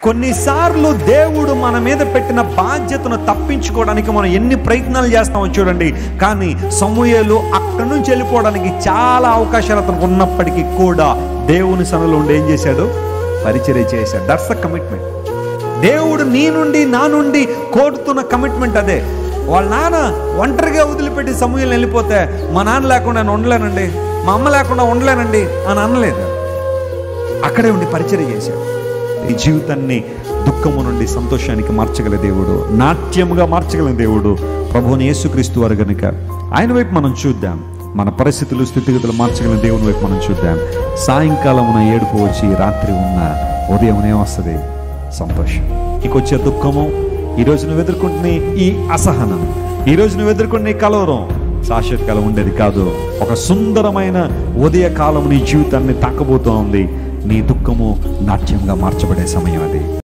కొన్నిసార్లు దేవుడు మన మీద పెట్టిన బాధ్యతను తప్పించుకోవడానికి మనం ఎన్ని ప్రయత్నాలు చేస్తామో చూడండి కానీ సమూహలు అక్కడి నుంచి వెళ్ళిపోవడానికి చాలా అవకాశాలు అతనికి ఉన్నప్పటికీ కూడా దేవుని సనలో ఉండి ఏం చేశాడు పరిచర్య చేశాడు దట్స్ ద కమిట్మెంట్ దేవుడు నీ నుండి నా నుండి కోరుతున్న కమిట్మెంట్ అదే వాళ్ళ నాన్న ఒంటరిగా వదిలిపెట్టి సమూహం వెళ్ళిపోతే మా నాన్న లేకుండా నేను ఉండలేనండి మా అమ్మ లేకుండా ఉండలేనండి అని అనలేదు అక్కడే ఉండి పరిచర్య చేశాడు ఈ జీవితాన్ని దుఃఖము నుండి సంతోషానికి మార్చగల దేవుడు నాట్యముగా మార్చగల దేవుడు ప్రభువుని యేసుక్రీస్తు వారు గనుక ఆయన వైపు మనం చూద్దాం మన పరిస్థితులు స్థితిగతులు మార్చగల దేవుని వైపు మనం చూద్దాం సాయంకాలమున ఏడుపు వచ్చి రాత్రి ఉన్న ఉదయం ఏమొస్తుంది సంతోషం నీకు వచ్చే దుఃఖము ఈ రోజు నువ్వు ఎదుర్కొంటున్న ఈ అసహనం ఈ రోజు నువ్వు ఎదుర్కొన్న ఈ కలవరం శాశ్వత కాలం ఉండేది కాదు ఒక సుందరమైన ఉదయ కాలం నీ జీవితాన్ని తాకబోతోంది నీ దుఃఖము నాట్యంగా మార్చబడే సమయం అది